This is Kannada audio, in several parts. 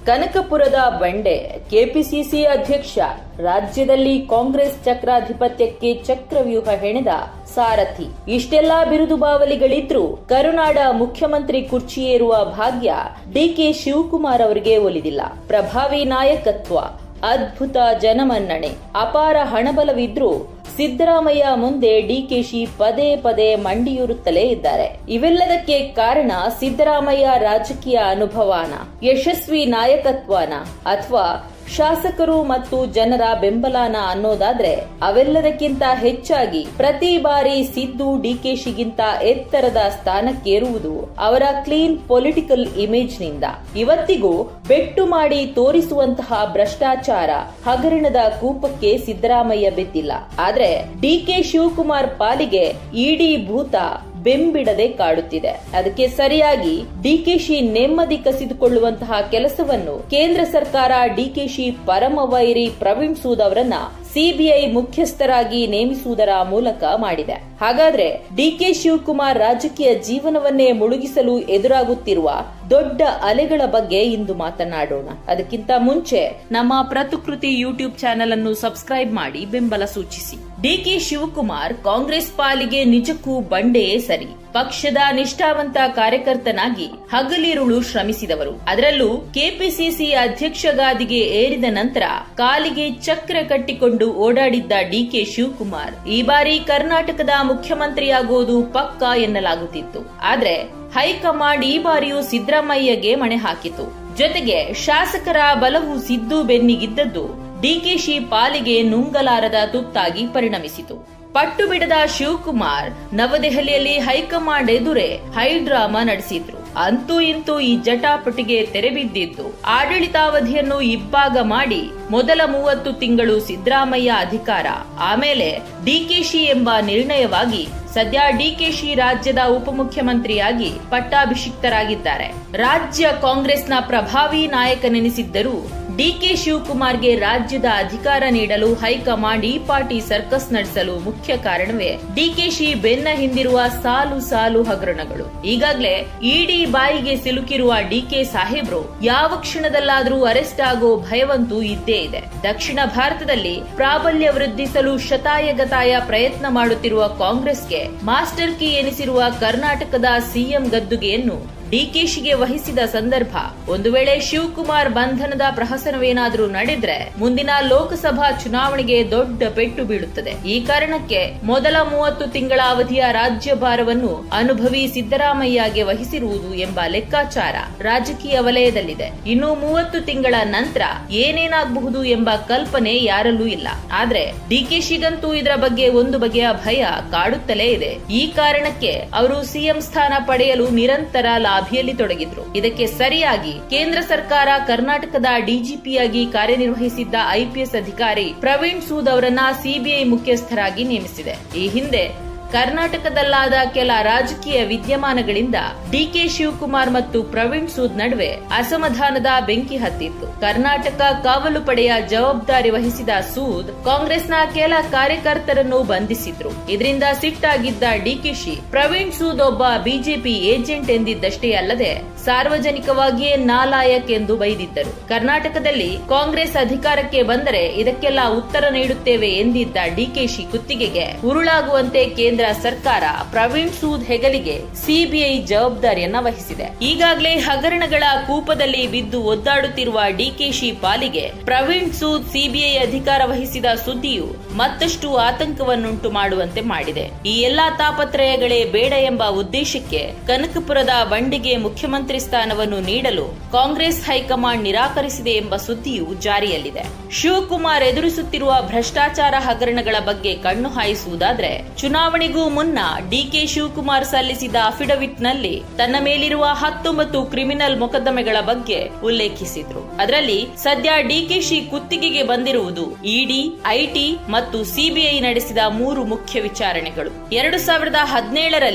ಕನಕಪುರದ ಬಂಡೆ ಕೆಪಿಸಿಸಿ ಅಧ್ಯಕ್ಷ ರಾಜ್ಯದಲ್ಲಿ ಕಾಂಗ್ರೆಸ್ ಚಕ್ರಾಧಿಪತ್ಯಕ್ಕೆ ಚಕ್ರವ್ಯೂಹ ಹೆಣೆದ ಸಾರಥಿ ಇಷ್ಟೆಲ್ಲಾ ಬಿರುದು ಬಾವಲಿಗಳಿದ್ರೂ ಕರುನಾಡ ಮುಖ್ಯಮಂತ್ರಿ ಕುರ್ಚಿಯೇರುವ ಭಾಗ್ಯ ಡಿಕೆ ಶಿವಕುಮಾರ್ ಅವರಿಗೆ ಒಲಿದಿಲ್ಲ ಪ್ರಭಾವಿ ನಾಯಕತ್ವ ಅದ್ಭುತ ಜನಮನ್ನಣೆ ಅಪಾರ ಹಣಬಲವಿದ್ರೂ ಸಿದ್ದರಾಮಯ್ಯ ಮುಂದೆ ಡಿಕೆಶಿ ಪದೇ ಪದೇ ಮಂಡಿಯೂರುತ್ತಲೇ ಇದ್ದಾರೆ ಇವೆಲ್ಲದಕ್ಕೆ ಕಾರಣ ಸಿದ್ದರಾಮಯ್ಯ ರಾಜಕೀಯ ಅನುಭವನ ಯಶಸ್ವಿ ನಾಯಕತ್ವನ ಅಥವಾ ಶಾಸಕರು ಮತ್ತು ಜನರ ಬೆಂಬಲನ ಅನ್ನೋದಾದ್ರೆ ಅವೆಲ್ಲದಕ್ಕಿಂತ ಹೆಚ್ಚಾಗಿ ಪ್ರತಿ ಬಾರಿ ಸಿದ್ದು ಡಿಕೆಶಿಗಿಂತ ಎತ್ತರದ ಸ್ಥಾನಕ್ಕೇರುವುದು ಅವರ ಕ್ಲೀನ್ ಪೊಲಿಟಿಕಲ್ ಇಮೇಜ್ನಿಂದ ಇವತ್ತಿಗೂ ಬೆಟ್ಟು ಮಾಡಿ ತೋರಿಸುವಂತಹ ಭ್ರಷ್ಟಾಚಾರ ಹಗರಣದ ಕೂಪಕ್ಕೆ ಸಿದ್ದರಾಮಯ್ಯ ಬಿದ್ದಿಲ್ಲ ಆದ್ರೆ ಡಿಕೆ ಶಿವಕುಮಾರ್ ಪಾಲಿಗೆ ಇಡೀ ಭೂತ ಬೆಂಬಿಡದೆ ಕಾಡುತ್ತಿದೆ ಅದಕ್ಕೆ ಸರಿಯಾಗಿ ಡಿಕೆಶಿ ನೆಮ್ಮದಿ ಕಸಿದುಕೊಳ್ಳುವಂತಹ ಕೆಲಸವನ್ನು ಕೇಂದ್ರ ಸರ್ಕಾರ ಡಿಕೆಶಿ ಪರಮ ವೈರಿ ಪ್ರವೀಣ್ ಸೂದ್ ಅವರನ್ನ ಸಿಬಿಐ ಮುಖ್ಯಸ್ಥರಾಗಿ ನೇಮಿಸುವುದರ ಮೂಲಕ ಮಾಡಿದೆ ಹಾಗಾದ್ರೆ ಡಿಕೆ ಶಿವಕುಮಾರ್ ರಾಜಕೀಯ ಜೀವನವನ್ನೇ ಮುಳುಗಿಸಲು ಎದುರಾಗುತ್ತಿರುವ ದೊಡ್ಡ ಅಲೆಗಳ ಬಗ್ಗೆ ಇಂದು ಮಾತನಾಡೋಣ ಅದಕ್ಕಿಂತ ಮುಂಚೆ ನಮ್ಮ ಪ್ರತಿಕೃತಿ ಯೂಟ್ಯೂಬ್ ಚಾನೆಲ್ ಅನ್ನು ಸಬ್ಸ್ಕ್ರೈಬ್ ಮಾಡಿ ಬೆಂಬಲ ಸೂಚಿಸಿ ಡಿಕೆ ಶಿವಕುಮಾರ್ ಕಾಂಗ್ರೆಸ್ ಪಾಲಿಗೆ ನಿಜಕ್ಕೂ ಬಂಡೆಯೇ ಸರಿ ಪಕ್ಷದ ನಿಷ್ಠಾವಂತ ಕಾರ್ಯಕರ್ತನಾಗಿ ಹಗಲಿರುಳು ಶ್ರಮಿಸಿದವರು ಅದರಲ್ಲೂ ಕೆಪಿಸಿಸಿ ಅಧ್ಯಕ್ಷ ಗಾದಿಗೆ ಏರಿದ ನಂತರ ಕಾಲಿಗೆ ಚಕ್ರ ಕಟ್ಟಿಕೊಂಡು ಓಡಾಡಿದ್ದ ಡಿಕೆ ಶಿವಕುಮಾರ್ ಈ ಬಾರಿ ಕರ್ನಾಟಕದ ಮುಖ್ಯಮಂತ್ರಿಯಾಗುವುದು ಪಕ್ಕಾ ಎನ್ನಲಾಗುತ್ತಿತ್ತು ಆದ್ರೆ ಹೈಕಮಾಂಡ್ ಈ ಬಾರಿಯೂ ಸಿದ್ದರಾಮಯ್ಯಗೆ ಮಣೆ ಹಾಕಿತು ಜೊತೆಗೆ ಶಾಸಕರ ಬಲವು ಸಿದ್ದು ಬೆನ್ನಿಗಿದ್ದದ್ದು ಡಿಕೆಶಿ ಪಾಲಿಗೆ ನುಂಗಲಾರದ ತುತ್ತಾಗಿ ಪರಿಣಮಿಸಿತು ಪಟ್ಟು ಬಿಡದ ಶಿವಕುಮಾರ್ ನವದೆಹಲಿಯಲ್ಲಿ ಹೈಕಮಾಂಡ್ ಎದುರೇ ಹೈಡ್ರಾಮಾ ನಡೆಸಿದ್ರು ಅಂತೂ ಇಂತೂ ಈ ಜಟಾಪಟಿಗೆ ತೆರೆಬಿದ್ದಿದ್ದು ಆಡಳಿತಾವಧಿಯನ್ನು ಇಬ್ಬಾಗ ಮಾಡಿ ಮೊದಲ ಮೂವತ್ತು ತಿಂಗಳು ಸಿದ್ದರಾಮಯ್ಯ ಅಧಿಕಾರ ಆಮೇಲೆ ಡಿಕೆಶಿ ಎಂಬ ನಿರ್ಣಯವಾಗಿ ಸದ್ಯ ಡಿಕೆಶಿ ರಾಜ್ಯದ ಉಪಮುಖ್ಯಮಂತ್ರಿಯಾಗಿ ಪಟ್ಟಾಭಿಷಿಕ್ತರಾಗಿದ್ದಾರೆ ರಾಜ್ಯ ಕಾಂಗ್ರೆಸ್ನ ಪ್ರಭಾವಿ ನಾಯಕನೆನಿಸಿದ್ದರೂ ಡಿಕೆ ಶಿವಕುಮಾರ್ಗೆ ರಾಜ್ಯದ ಅಧಿಕಾರ ನೀಡಲು ಹೈಕಮಾಂಡ್ ಈ ಪಾರ್ಟಿ ಸರ್ಕಸ್ ನಡೆಸಲು ಮುಖ್ಯ ಕಾರಣವೇ ಡಿಕೆಶಿ ಬೆನ್ನ ಹಿಂದಿರುವ ಸಾಲು ಸಾಲು ಹಗರಣಗಳು ಈಗಾಗಲೇ ಇಡಿ ಬಾಯಿಗೆ ಸಿಲುಕಿರುವ ಡಿಕೆ ಸಾಹೇಬ್ರು ಯಾವ ಕ್ಷಣದಲ್ಲಾದರೂ ಅರೆಸ್ಟ್ ಆಗೋ ಭಯವಂತೂ ಇದ್ದೇ ಇದೆ ದಕ್ಷಿಣ ಭಾರತದಲ್ಲಿ ಪ್ರಾಬಲ್ಯ ವೃದ್ಧಿಸಲು ಶತಾಯಗತಾಯ ಪ್ರಯತ್ನ ಮಾಡುತ್ತಿರುವ ಕಾಂಗ್ರೆಸ್ಗೆ ಮಾಸ್ಟರ್ ಕೀ ಎನಿಸಿರುವ ಕರ್ನಾಟಕದ ಸಿಎಂ ಗದ್ದುಗೆಯನ್ನು ಡಿಕೆಶಿಗೆ ವಹಿಸಿದ ಸಂದರ್ಭ ಒಂದು ವೇಳೆ ಶಿವಕುಮಾರ್ ಬಂಧನದ ಪ್ರಹಸನವೇನಾದರೂ ನಡೆದ್ರೆ ಮುಂದಿನ ಲೋಕಸಭಾ ಚುನಾವಣೆಗೆ ದೊಡ್ಡ ಪೆಟ್ಟು ಬೀಳುತ್ತದೆ ಈ ಕಾರಣಕ್ಕೆ ಮೊದಲ ಮೂವತ್ತು ತಿಂಗಳ ಅವಧಿಯ ರಾಜ್ಯಭಾರವನ್ನು ಅನುಭವಿ ಸಿದ್ದರಾಮಯ್ಯಗೆ ವಹಿಸಿರುವುದು ಎಂಬ ಲೆಕ್ಕಾಚಾರ ರಾಜಕೀಯ ವಲಯದಲ್ಲಿದೆ ಇನ್ನು ಮೂವತ್ತು ತಿಂಗಳ ನಂತರ ಏನೇನಾಗಬಹುದು ಎಂಬ ಕಲ್ಪನೆ ಯಾರಲ್ಲೂ ಇಲ್ಲ ಆದ್ರೆ ಡಿಕೆಶಿಗಂತೂ ಇದರ ಬಗ್ಗೆ ಒಂದು ಬಗೆಯ ಭಯ ಕಾಡುತ್ತಲೇ ಇದೆ ಈ ಕಾರಣಕ್ಕೆ ಅವರು ಸಿಎಂ ಸ್ಥಾನ ಪಡೆಯಲು ನಿರಂತರ ಲಾಭಿಯಲ್ಲಿ ತೊಡಗಿದ್ರು ಇದಕ್ಕೆ ಸರಿಯಾಗಿ ಕೇಂದ್ರ ಸರ್ಕಾರ ಕರ್ನಾಟಕದ ಡಿಜಿಪಿಯಾಗಿ ಕಾರ್ಯನಿರ್ವಹಿಸಿದ್ದ ಐಪಿಎಸ್ ಅಧಿಕಾರಿ ಪ್ರವೀಣ್ ಸೂದ್ ಅವರನ್ನ ಸಿಬಿಐ ಮುಖ್ಯಸ್ಥರಾಗಿ ನೇಮಿಸಿದೆ ಈ ಹಿಂದೆ ಕರ್ನಾಟಕದಲ್ಲಾದ ಕೆಲ ರಾಜಕೀಯ ವಿದ್ಯಮಾನಗಳಿಂದ ಡಿಕೆ ಶಿವಕುಮಾರ್ ಮತ್ತು ಪ್ರವೀಣ್ ಸೂದ್ ನಡುವೆ ಅಸಮಾಧಾನದ ಬೆಂಕಿ ಹತ್ತಿತ್ತು ಕರ್ನಾಟಕ ಕಾವಲು ಪಡೆಯ ಜವಾಬ್ದಾರಿ ವಹಿಸಿದ ಸೂದ್ ಕಾಂಗ್ರೆಸ್ನ ಕೆಲ ಕಾರ್ಯಕರ್ತರನ್ನು ಬಂಧಿಸಿದ್ರು ಇದರಿಂದ ಸಿಟ್ಟಾಗಿದ್ದ ಡಿಕೆಶಿ ಪ್ರವೀಣ್ ಸೂದ್ ಒಬ್ಬ ಬಿಜೆಪಿ ಏಜೆಂಟ್ ಎಂದಿದ್ದಷ್ಟೇ ಅಲ್ಲದೆ ಸಾರ್ವಜನಿಕವಾಗಿಯೇ ನಾಲಾಯಕ್ ಎಂದು ಬೈದಿದ್ದರು ಕರ್ನಾಟಕದಲ್ಲಿ ಕಾಂಗ್ರೆಸ್ ಅಧಿಕಾರಕ್ಕೆ ಬಂದರೆ ಇದಕ್ಕೆಲ್ಲ ಉತ್ತರ ನೀಡುತ್ತೇವೆ ಎಂದಿದ್ದ ಡಿಕೆಶಿ ಕುತ್ತಿಗೆಗೆ ಉರುಳಾಗುವಂತೆ ಕೇಂದ್ರ ಸರ್ಕಾರ ಪ್ರವೀಣ್ ಸೂದ್ ಹೆಗಲಿಗೆ ಸಿಬಿಐ ಜವಾಬ್ದಾರಿಯನ್ನ ವಹಿಸಿದೆ ಈಗಾಗಲೇ ಹಗರಣಗಳ ಕೂಪದಲ್ಲಿ ಬಿದ್ದು ಒದ್ದಾಡುತ್ತಿರುವ ಡಿಕೆಶಿ ಪಾಲಿಗೆ ಪ್ರವೀಣ್ ಸೂದ್ ಸಿಬಿಐ ಅಧಿಕಾರ ವಹಿಸಿದ ಸುದ್ದಿಯು ಮತ್ತಷ್ಟು ಆತಂಕವನ್ನುಂಟು ಮಾಡುವಂತೆ ಮಾಡಿದೆ ಈ ಎಲ್ಲಾ ತಾಪತ್ರಯಗಳೇ ಬೇಡ ಎಂಬ ಉದ್ದೇಶಕ್ಕೆ ಕನಕಪುರದ ಬಂಡಿಗೆ ಮುಖ್ಯಮಂತ್ರಿ ಸ್ಥಾನವನ್ನು ನೀಡಲು ಕಾಂಗ್ರೆಸ್ ಹೈಕಮಾಂಡ್ ನಿರಾಕರಿಸಿದೆ ಎಂಬ ಸುದ್ದಿಯು ಜಾರಿಯಲ್ಲಿದೆ ಶಿವಕುಮಾರ್ ಎದುರಿಸುತ್ತಿರುವ ಭ್ರಷ್ಟಾಚಾರ ಹಗರಣಗಳ ಬಗ್ಗೆ ಕಣ್ಣು ಹಾಯಿಸುವುದಾದ್ರೆ ಚುನಾವಣೆಗೂ ಮುನ್ನ ಡಿಕೆ ಶಿವಕುಮಾರ್ ಸಲ್ಲಿಸಿದ ಅಫಿಡವಿಟ್ನಲ್ಲಿ ತನ್ನ ಮೇಲಿರುವ ಹತ್ತೊಂಬತ್ತು ಕ್ರಿಮಿನಲ್ ಮೊಕದ್ದಮೆಗಳ ಬಗ್ಗೆ ಉಲ್ಲೇಖಿಸಿದ್ರು ಅದರಲ್ಲಿ ಸದ್ಯ ಡಿಕೆಶಿ ಕುತ್ತಿಗೆಗೆ ಬಂದಿರುವುದು ಇಡಿ ಐಟಿ ಮತ್ತು ಸಿಬಿಐ ನಡೆಸಿದ ಮೂರು ಮುಖ್ಯ ವಿಚಾರಣೆಗಳು ಎರಡು ಸಾವಿರದ ಹದಿನೇಳರಲ್ಲಿ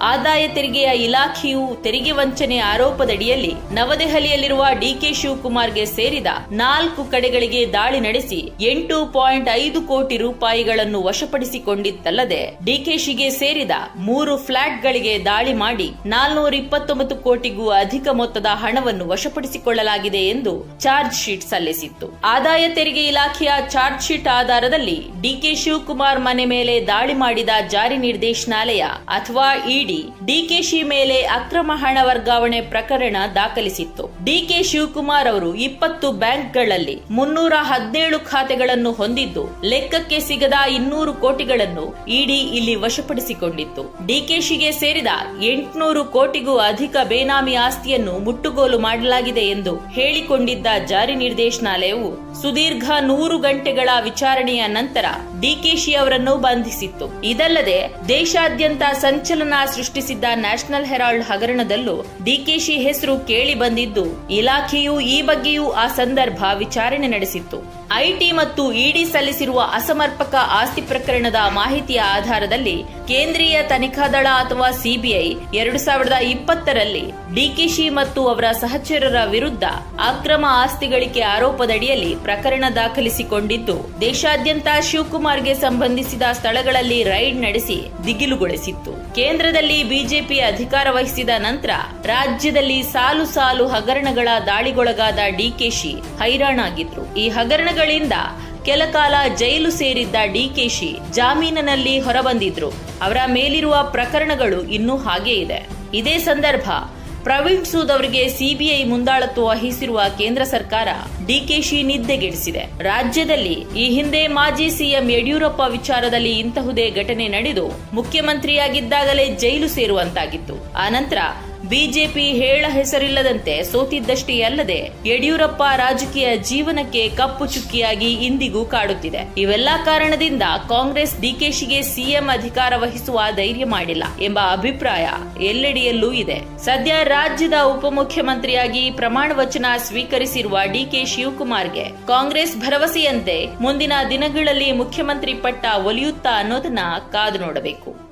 ಆದಾಯ ತೆರಿಗೆಯ ಇಲಾಖೆಯು ತೆರಿಗೆ ವಂಚನೆ ಆರೋಪದಡಿಯಲ್ಲಿ ನವದೆಹಲಿಯಲ್ಲಿರುವ ಡಿಕೆ ಶಿವಕುಮಾರ್ಗೆ ಸೇರಿದ ನಾಲ್ಕು ಕಡೆಗಳಿಗೆ ದಾಳಿ ನಡೆಸಿ ಎಂಟು ಪಾಯಿಂಟ್ ಐದು ಕೋಟಿ ರೂಪಾಯಿಗಳನ್ನು ವಶಪಡಿಸಿಕೊಂಡಿತ್ತಲ್ಲದೆ ಡಿಕೆಶಿಗೆ ಸೇರಿದ ಮೂರು ಫ್ಲಾಟ್ಗಳಿಗೆ ದಾಳಿ ಮಾಡಿ ನಾಲ್ನೂರ ಇಪ್ಪತ್ತೊಂಬತ್ತು ಕೋಟಿಗೂ ಅಧಿಕ ಮೊತ್ತದ ಹಣವನ್ನು ವಶಪಡಿಸಿಕೊಳ್ಳಲಾಗಿದೆ ಎಂದು ಚಾರ್ಜ್ ಶೀಟ್ ಸಲ್ಲಿಸಿತ್ತು ಆದಾಯ ತೆರಿಗೆ ಇಲಾಖೆಯ ಚಾರ್ಜ್ ಶೀಟ್ ಆಧಾರದಲ್ಲಿ ಡಿಕೆ ಶಿವಕುಮಾರ್ ಮನೆ ಮೇಲೆ ದಾಳಿ ಮಾಡಿದ ಜಾರಿ ನಿರ್ದೇಶನಾಲಯ ಅಥವಾ ಇಡಿ ಡಿಕೆಶಿ ಮೇಲೆ ಅಕ್ರಮ ಹಣ ವರ್ಗಾವಣೆ ಪ್ರಕರಣ ದಾಖಲಿಸಿತ್ತು ಡಿಕೆ ಶಿವಕುಮಾರ್ ಅವರು ಇಪ್ಪತ್ತು ಬ್ಯಾಂಕ್ಗಳಲ್ಲಿ ಮುನ್ನೂರ ಹದಿನೇಳು ಖಾತೆಗಳನ್ನು ಹೊಂದಿದ್ದು ಲೆಕ್ಕಕ್ಕೆ ಸಿಗದ ಇನ್ನೂರು ಕೋಟಿಗಳನ್ನು ಇಡಿ ಇಲ್ಲಿ ವಶಪಡಿಸಿಕೊಂಡಿತ್ತು ಡಿಕೆಶಿಗೆ ಸೇರಿದ ಎಂಟುನೂರು ಕೋಟಿಗೂ ಅಧಿಕ ಬೇನಾಮಿ ಆಸ್ತಿಯನ್ನು ಮುಟ್ಟುಗೋಲು ಮಾಡಲಾಗಿದೆ ಎಂದು ಹೇಳಿಕೊಂಡಿದ್ದ ಜಾರಿ ನಿರ್ದೇಶನಾಲಯವು ಸುದೀರ್ಘ ನೂರು ಗಂಟೆಗಳ ವಿಚಾರಣೆಯ ನಂತರ ಡಿಕೆಶಿ ಅವರನ್ನು ಬಂಧಿಸಿತ್ತು ಇದಲ್ಲದೆ ದೇಶಾದ್ಯಂತ ಸಂಚಲನ ಸೃಷ್ಟಿಸಿದ್ದ ನ್ಯಾಷನಲ್ ಹೆರಾಲ್ಡ್ ಹಗರಣದಲ್ಲೂ ಡಿಕೆಶಿ ಹೆಸರು ಕೇಳಿ ಬಂದಿದ್ದು ಇಲಾಖೆಯು ಈ ಬಗ್ಗೆಯೂ ಆ ಸಂದರ್ಭ ವಿಚಾರಣೆ ನಡೆಸಿತ್ತು ಐಟಿ ಮತ್ತು ಇಡಿ ಸಲ್ಲಿಸಿರುವ ಅಸಮರ್ಪಕ ಆಸ್ತಿ ಪ್ರಕರಣದ ಮಾಹಿತಿಯ ಆಧಾರದಲ್ಲಿ ಕೇಂದ್ರೀಯ ತನಿಖಾ ದಳ ಅಥವಾ ಸಿಬಿಐ ಎರಡು ಸಾವಿರದ ಇಪ್ಪತ್ತರಲ್ಲಿ ಡಿಕೆಶಿ ಮತ್ತು ಅವರ ಸಹಚರರ ವಿರುದ್ಧ ಅಕ್ರಮ ಆಸ್ತಿ ಗಳಿಕೆ ಆರೋಪದಡಿಯಲ್ಲಿ ಪ್ರಕರಣ ದಾಖಲಿಸಿಕೊಂಡಿದ್ದು ದೇಶಾದ್ಯಂತ ಶಿವಕುಮಾರ್ಗೆ ಸಂಬಂಧಿಸಿದ ಸ್ಥಳಗಳಲ್ಲಿ ರೈಡ್ ನಡೆಸಿ ದಿಗಿಲುಗೊಳಿಸಿತ್ತು ಕೇಂದ್ರದಲ್ಲಿ ಬಿಜೆಪಿ ಅಧಿಕಾರ ವಹಿಸಿದ ನಂತರ ರಾಜ್ಯದಲ್ಲಿ ಸಾಲು ಸಾಲು ಹಗರಣಗಳ ದಾಳಿಗೊಳಗಾದ ಡಿಕೆಶಿ ಹೈರಾಣಾಗಿದ್ರು ಈ ಹಗರಣಗಳಿಂದ ಕೆಲ ಕಾಲ ಜೈಲು ಸೇರಿದ್ದ ಡಿಕೆಶಿ ಜಾಮೀನಿನಲ್ಲಿ ಹೊರಬಂದಿದ್ರು ಅವರ ಮೇಲಿರುವ ಪ್ರಕರಣಗಳು ಇನ್ನೂ ಹಾಗೇ ಇದೆ ಇದೇ ಸಂದರ್ಭ ಪ್ರವೀಣ್ ಸೂದ್ ಅವರಿಗೆ ಸಿಬಿಐ ಮುಂದಾಳತ್ವ ವಹಿಸಿರುವ ಕೇಂದ್ರ ಸರ್ಕಾರ ಡಿಕೆಶಿ ನಿದ್ದೆಗೆಡಿಸಿದೆ ರಾಜ್ಯದಲ್ಲಿ ಈ ಹಿಂದೆ ಮಾಜಿ ಸಿಎಂ ಯಡಿಯೂರಪ್ಪ ವಿಚಾರದಲ್ಲಿ ಇಂತಹುದೇ ಘಟನೆ ನಡೆದು ಮುಖ್ಯಮಂತ್ರಿಯಾಗಿದ್ದಾಗಲೇ ಜೈಲು ಸೇರುವಂತಾಗಿತ್ತು ಆನಂತರ ಬಿಜೆಪಿ ಹೇಳ ಹೆಸರಿಲ್ಲದಂತೆ ಸೋತಿದ್ದಷ್ಟೇ ಅಲ್ಲದೆ ಯಡಿಯೂರಪ್ಪ ರಾಜಕೀಯ ಜೀವನಕ್ಕೆ ಕಪ್ಪು ಚುಕ್ಕಿಯಾಗಿ ಇಂದಿಗೂ ಕಾಡುತ್ತಿದೆ ಇವೆಲ್ಲಾ ಕಾರಣದಿಂದ ಕಾಂಗ್ರೆಸ್ ಡಿಕೆಶಿಗೆ ಸಿಎಂ ಅಧಿಕಾರ ವಹಿಸುವ ಧೈರ್ಯ ಮಾಡಿಲ್ಲ ಎಂಬ ಅಭಿಪ್ರಾಯ ಎಲ್ಲೆಡೆಯಲ್ಲೂ ಇದೆ ಸದ್ಯ ರಾಜ್ಯದ ಉಪಮುಖ್ಯಮಂತ್ರಿಯಾಗಿ ಪ್ರಮಾಣ ವಚನ ಸ್ವೀಕರಿಸಿರುವ ಡಿಕೆ ಶಿವಕುಮಾರ್ಗೆ ಕಾಂಗ್ರೆಸ್ ಭರವಸೆಯಂತೆ ಮುಂದಿನ ದಿನಗಳಲ್ಲಿ ಮುಖ್ಯಮಂತ್ರಿ ಪಟ್ಟ ಒಲಿಯುತ್ತಾ ಅನ್ನೋದನ್ನ ಕಾದು ನೋಡಬೇಕು